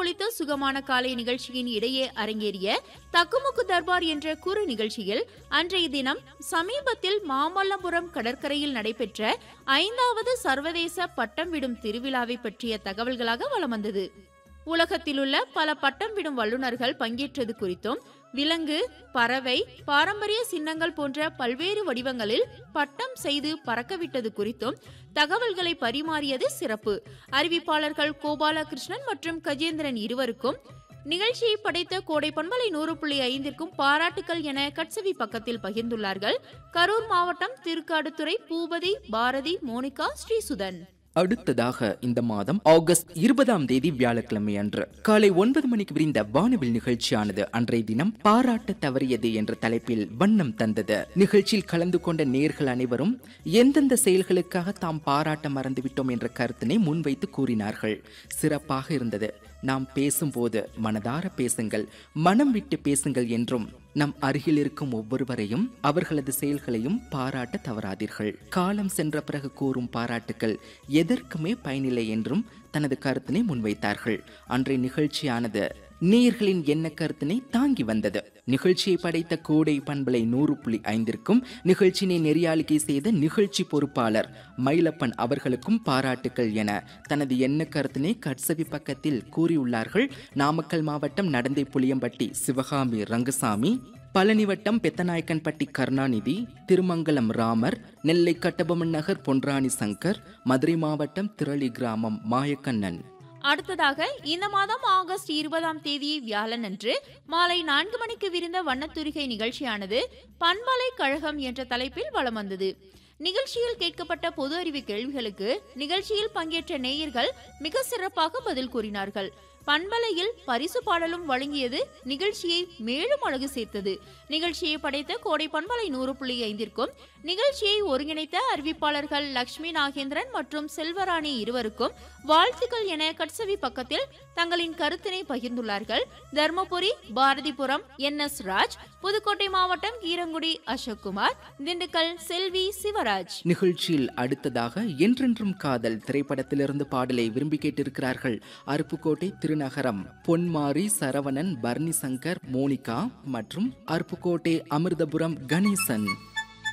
ஒலித்த சுகமான காலை நிகழ்ச்சியின் இடையே அரங்கேறிய தக்குமுக்கு தர்பார் என்ற குறு நிகழ்ச்சியில் அன்றைய தினம் சமீபத்தில் மாமல்லபுரம் கடற்கரையில் நடைபெற்ற ஐந்தாவது சர்வதேச பட்டம் விடும் திருவிழாவை பற்றிய தகவல்களாக வலம் வந்தது உலகத்திலுள்ள பல பட்டம் விடும் வல்லுநர்கள் பங்கேற்றது குறித்தும் விலங்கு பறவை பாரம்பரிய சின்னங்கள் போன்ற பல்வேறு வடிவங்களில் பட்டம் செய்து பறக்கவிட்டது குறித்தும் தகவல்களை பரிமாறியது சிறப்பு அறிவிப்பாளர்கள் கோபாலகிருஷ்ணன் மற்றும் கஜேந்திரன் இருவருக்கும் நிகழ்ச்சியை படைத்த கோடை பண்பலை நூறு புள்ளி ஐந்திற்கும் பாராட்டுக்கள் என கட்சவி பக்கத்தில் பகிர்ந்துள்ளார்கள் கரூர் மாவட்டம் திருக்காடுதுறை பூபதி பாரதி மோனிகா ஸ்ரீசுதன் அடுத்ததாக இந்த மாதம் ஆகஸ்ட் இருபதாம் தேதி வியாழக்கிழமை அன்று காலை ஒன்பது மணிக்கு விரிந்த வானவில் நிகழ்ச்சியானது அன்றைய தினம் பாராட்ட தவறியது என்ற தலைப்பில் வண்ணம் தந்தது நிகழ்ச்சியில் கலந்து கொண்ட நேர்கள் அனைவரும் எந்தெந்த செயல்களுக்காக தாம் பாராட்ட மறந்துவிட்டோம் என்ற கருத்தினை முன்வைத்து கூறினார்கள் சிறப்பாக இருந்தது நாம் பேசும்போது மனதார பேசுங்கள் மனம் விட்டு பேசுங்கள் என்றும் நம் அருகில் இருக்கும் ஒவ்வொருவரையும் அவர்களது செயல்களையும் பாராட்ட தவறாதீர்கள் காலம் சென்ற பிறகு கூறும் பாராட்டுக்கள் எதற்குமே பயனில்லை என்றும் தனது கருத்தினை முன்வைத்தார்கள் அன்றைய நிகழ்ச்சியானது நேயர்களின் எண்ண கருத்தினை தாங்கி வந்தது நிகழ்ச்சியை படைத்த கோடை பண்பலை நூறு புள்ளி ஐந்திற்கும் நிகழ்ச்சியினை நெறியாளிக்கை செய்த நிகழ்ச்சி பொறுப்பாளர் மயிலப்பன் அவர்களுக்கும் பாராட்டுக்கள் என தனது எண்ண கருத்தினை கட்சவி பக்கத்தில் கூறியுள்ளார்கள் நாமக்கல் மாவட்டம் நடந்தை புளியம்பட்டி சிவகாமி ரங்கசாமி பழனி வட்டம் பெத்தநாயக்கன்பட்டி கருணாநிதி திருமங்கலம் ராமர் நெல்லை கட்டபொம்மன் நகர் பொன்ராணி சங்கர் மதுரை மாவட்டம் திரளி கிராமம் மாயக்கண்ணன் அடுத்ததாக இந்த மாதம் ஆகஸ்ட் இருபதாம் தேதி வியாழன் அன்று மாலை நான்கு மணிக்கு விரிந்த வண்ணத்துரிகை நிகழ்ச்சியானது பண்பலை கழகம் என்ற தலைப்பில் வலம் வந்தது நிகழ்ச்சியில் கேட்கப்பட்ட பொது அறிவு கேள்விகளுக்கு நிகழ்ச்சியில் பங்கேற்ற நேயர்கள் மிக சிறப்பாக பதில் கூறினார்கள் பண்பலையில் பரிசு பாடலும் வழங்கியது நிகழ்ச்சியை மேலும் அழகு சேர்த்தது நிகழ்ச்சியை படைத்த கோடை பண்பலை நூறு புள்ளி ஐந்திற்கும் நிகழ்ச்சியை ஒருங்கிணைத்த அறிவிப்பாளர்கள் லக்ஷ்மி நாகேந்திரன் மற்றும் செல்வராணி இருவருக்கும் வாழ்த்துக்கள் என கட்சவி பக்கத்தில் தங்களின் கருத்தினை பகிர்ந்துள்ளார்கள் தர்மபுரி பாரதிபுரம் என் எஸ் ராஜ் புதுக்கோட்டை மாவட்டம் கீரங்குடி அசோக்குமார் திண்டுக்கல் செல்வி சிவராஜ் நிகழ்ச்சியில் அடுத்ததாக என்றென்றும் காதல் திரைப்படத்திலிருந்து பாடலை விரும்பி கேட்டிருக்கிறார்கள் அருப்புக்கோட்டை திருநகரம் பொன்மாரி சரவணன் பர்னி சங்கர் மோனிகா மற்றும் அருப்புக்கோட்டை அமிர்தபுரம் கணேசன்